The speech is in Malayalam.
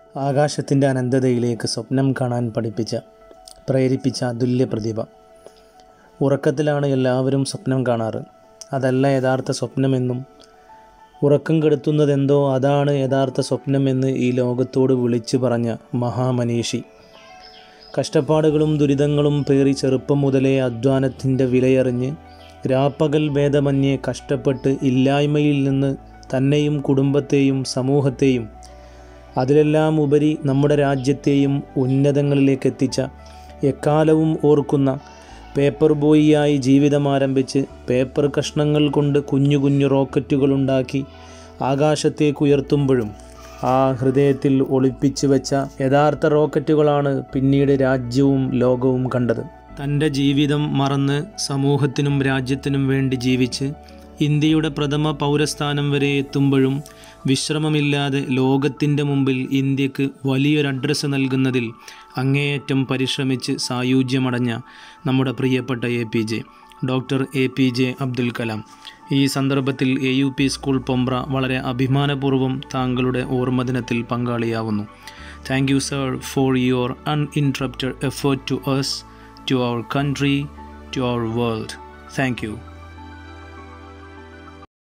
ആകാശത്തിൻ്റെ അനന്തതയിലേക്ക് സ്വപ്നം കാണാൻ പഠിപ്പിച്ച പ്രേരിപ്പിച്ച അതുല്യ പ്രതിഭ ഉറക്കത്തിലാണ് എല്ലാവരും സ്വപ്നം കാണാറ് അതല്ല യഥാർത്ഥ സ്വപ്നമെന്നും ഉറക്കം കെടുത്തുന്നതെന്തോ അതാണ് യഥാർത്ഥ സ്വപ്നമെന്ന് ഈ ലോകത്തോട് വിളിച്ചു പറഞ്ഞ മഹാമനീഷി കഷ്ടപ്പാടുകളും ദുരിതങ്ങളും പേറി ചെറുപ്പം മുതലേ അധ്വാനത്തിൻ്റെ വിലയറിഞ്ഞ് രാപ്പകൽ ഭേദമന്യേ കഷ്ടപ്പെട്ട് ഇല്ലായ്മയിൽ നിന്ന് തന്നെയും കുടുംബത്തെയും സമൂഹത്തെയും അതിലെല്ലാം ഉപരി നമ്മുടെ രാജ്യത്തെയും ഉന്നതങ്ങളിലേക്ക് എത്തിച്ച എക്കാലവും ഓർക്കുന്ന പേപ്പർ ബോയിയായി ജീവിതം ആരംഭിച്ച് പേപ്പർ കഷ്ണങ്ങൾ കൊണ്ട് കുഞ്ഞു കുഞ്ഞു റോക്കറ്റുകളുണ്ടാക്കി ആകാശത്തേക്ക് ഉയർത്തുമ്പോഴും ആ ഹൃദയത്തിൽ ഒളിപ്പിച്ചു വെച്ച യഥാർത്ഥ റോക്കറ്റുകളാണ് പിന്നീട് രാജ്യവും ലോകവും കണ്ടത് തൻ്റെ ജീവിതം മറന്ന് സമൂഹത്തിനും രാജ്യത്തിനും വേണ്ടി ജീവിച്ച് ഇന്ത്യയുടെ പ്രഥമ പൗരസ്ഥാനം വരെ എത്തുമ്പോഴും വിശ്രമമില്ലാതെ ലോകത്തിൻ്റെ മുമ്പിൽ ഇന്ത്യക്ക് വലിയൊരു അഡ്രസ്സ് നൽകുന്നതിൽ അങ്ങേയറ്റം പരിശ്രമിച്ച് സായുജ്യമടഞ്ഞ നമ്മുടെ പ്രിയപ്പെട്ട A P J doctor A P J Abdul Kalam ഈ സന്ദർഭത്തിൽ A U P school Pombra വളരെ അഭിമാനപൂർവ്വം താങ്കളുടെ ഓർമ്മദിനത്തിൽ പങ്കാളിയാവുന്നു thank you sir for your uninterrupted effort to us to our country to our world thank U